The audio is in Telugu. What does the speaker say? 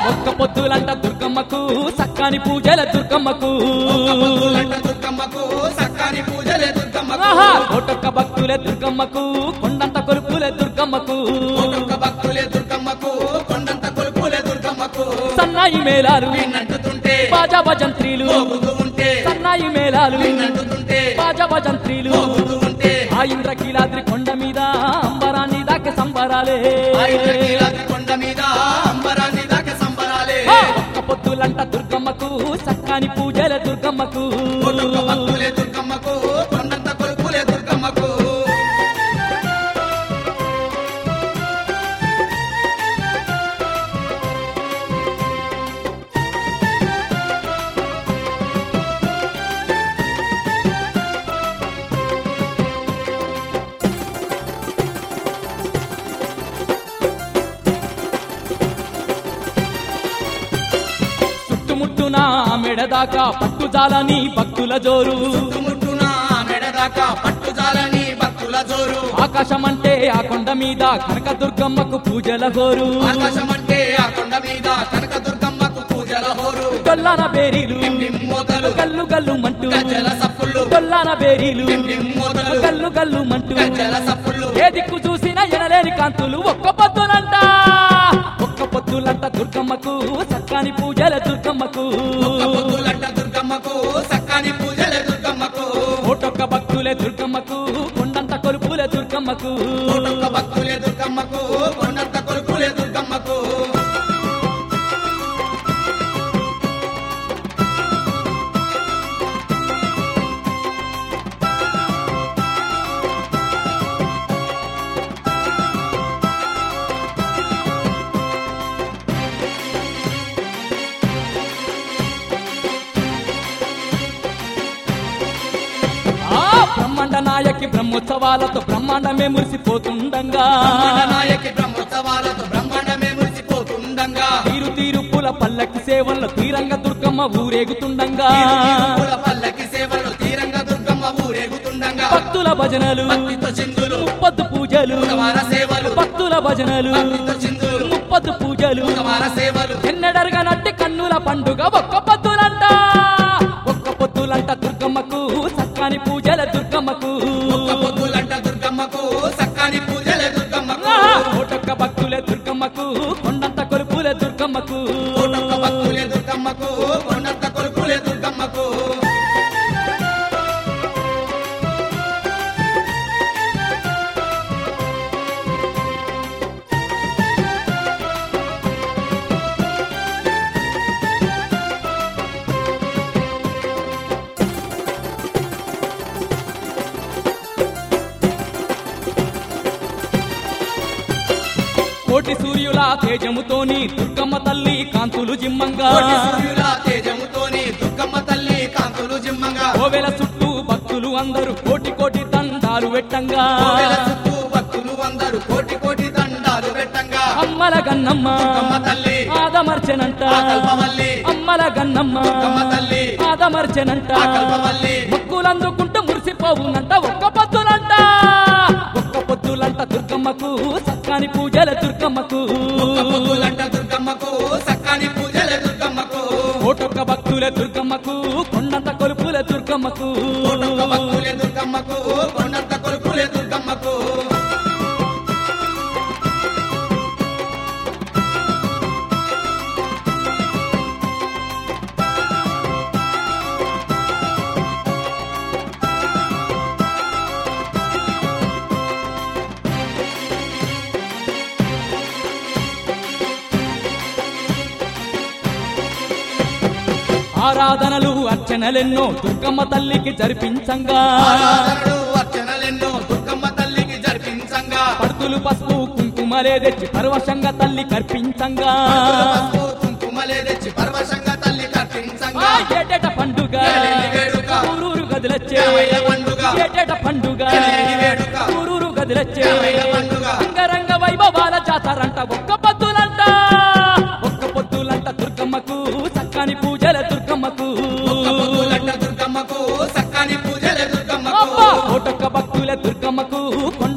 ఒక్క పొద్దులంట దుర్గమ్మకు సక్కాని పూజల దుర్గమ్మకు పొద్దులంట దుర్గమ్మకు సక్కాని పూజలే దుర్గమ్మకు ఆహా కోటొక్క భక్తులే దుర్గమ్మకు కొండంత కొలుపులే దుర్గమ్మకు ఒక్కొక్క భక్తులే దుర్గమ్మకు కొండంత కొలుపులే దుర్గమ్మకు సన్నాయి మేళాలు విన్నట్టుతుంటే బాజా భజంత్రీలు మోగుతూ ఉంటే సన్నాయి మేళాలు విన్నట్టుతుంటే బాజా భజంత్రీలు మోగుతూ ఉంటే ఆ ఇంద్రకీలాద్రి కొండ మీద అంబరాన్ని దాకా సంబరాలే ఆ ఇంద్రకీలాద్రి కొండ మీద అంబరాన్ని దాకా సంబరాలే ఆ, ఒక్క పొద్దులంట దుర్గమ్మకు సక్కాని పూజల దుర్గమ్మకు ఒక్కొక్క భక్తులే దుర్గమ్మకు కొండంత కొలుపులే దుర్గమ్మకు చుట్టుముట్టున మెడదాకా పట్టుజాలని భక్తుల జోరు చుట్టుముట్టున మెడదాకా పట్టుజాలని భక్తుల జోరు ఆకాశమంటే ఆ కొండ మీద కనక దుర్గమ్మకు పూజల గోరు ఆకాశం అంటే ఆ కొండ మీద కనక దుర్గమ్మకు పూజల హోరు గొల్లాన బేరీలు మోతలు గల్లు గల్లు మంటూ గజ్జల సప్పుళ్ళు గొల్లాన బేరీలు మోతలు గల్లు గల్లు మంటూ గజ్జల సప్పుళ్ళు ఏ దిక్కు చూసినా ఎనలేని కాంతులు ఒక్క పొద్దులంట ఒక్క పొద్దులంట దుర్గమ్మకు సక్కాని పూజల దుర్గమ్మకు ఒక్క పొద్దులంట దుర్గమ్మకు సక్కాని పూజలే దుర్గమ్మకు కోటొక్క భక్తులే దుర్గమ్మకు కొండంత కొలుపులే దుర్గమ్మకు కోటొక్క భక్తులే దుర్గమ్మకు కొండంత కొలుపులే దుర్గమ్మకు ఆ బ్రహ్మాండ నాయకి బ్రహ్మోత్సవాలతో బ్రహ్మాండమే మురిసిపోతుండగా బ్రహ్మాండ నాయకి బ్రహ్మోత్సవాలతో బ్రహ్మాండమే మురిసిపోతుండగా తీరు తీరు పూల పల్లకి సేవల్లో తీరంగ దుర్గమ్మ ఊరేగుతుండగా పూల పల్లకి సేవలు తీరంగా దుర్గమ్మ ఊరేగుతుండగా భక్తుల భజనలు భక్తితో చిందులు ముప్పద్దు పూజలు వార సేవలు భక్తుల భజనలు భక్తితో చిందులు ముప్పద్దు పూజలు వార సేవలు ఎన్నడరగనట్టి కన్నుల పండుగ ఒక్క పొద్దులంట ఒక్క పొద్దులంట దుర్గమ్మకు సక్కాని పూజల దుర్గమ్మకు ఒక్క పొద్దులంట దుర్గమ్మకు సక్కాని పూజలే దుర్గమ్మకు ఆహా! కోటొక్క భక్తులే దుర్గమ్మకు కొండంత కొలుపులే దుర్గమ్మకు కోటొక్క భక్తులే దుర్గమ్మకు కొండంత కొలుపులే దుర్గమ్మకు కోటి సూర్యుల తేజముతోని దుర్గమ్మ తల్లి కాంతులు జిమ్మంగా కోటి సూర్యుల తేజముతోని దుర్గమ్మ తల్లి కాంతులు జిమ్మంగా కోవెల చుట్టూ భక్తులు అందరూ కోటి కోటి దండాలు పెట్టంగా కోవెల చుట్టూ భక్తులు అందరూ కోటి కోటి దండాలు పెట్టంగా అమ్మల గన్నమ్మ దుర్గమ్మ తల్లి ఆదమర్చెనంట ఆ కల్పవల్లి అమ్మల గన్నమ్మ దుర్గమ్మ తల్లి ఆదమర్చెనంట ఆ కల్పవల్లి మొక్కులందుకుంటూ మురిసిపోవునంట ఒక్క పొద్దులంట ఒక్క పొద్దులంట దుర్గమ్మకు సక్కాని పూజల దుర్గమ్మకు ఒక్క పొద్దులంట దుర్గమ్మకు సక్కాని పూజలే దుర్గమ్మకు కోటొక్క భక్తుల దుర్గమ్మకు కొండంత కొలుపుల దుర్గమ్మకు కోటొక్క భక్తులే దుర్గమ్మకు కొండంత కొలుపులే దుర్గమ్మకు ఆరాధనలు అర్చనలెన్నో దుర్గమ్మ తల్లికి జరిపించంగా ఆరాధనలు అర్చనలెన్నో దుర్గమ్మ తల్లికి జరిపించంగా పడుతులు పసుపు కుంకుమలే తెచ్చి పరవశంగా తల్లి కర్పించంగా పసుపు కుంకుమలే తెచ్చి పరవశంగా తల్లి ఆ కర్పించంగా ఏటేట పండుగ ఏలేని వేడుక. ఊరూరు గదిలొచ్చే ఏమైనా పండుగ. ఏటేట పండుగ ఏలేని వేడుక. ఊరూరు గదిలొచ్చే ఏమైనా పండుగ. అంగరంగ వైభవాల జాతరంట ఒక్క పొద్దులంట ఒక్క పొద్దులంట దుర్గమ్మకు చక్కని పూజల దుర్గమ్మకు ఒక్క పొద్దులంట దుర్గమ్మకు సక్కాని పూజలే దుర్గమ్మకు అబ్బా! కోటొక్క భక్తుల దుర్గమ్మకు కొండ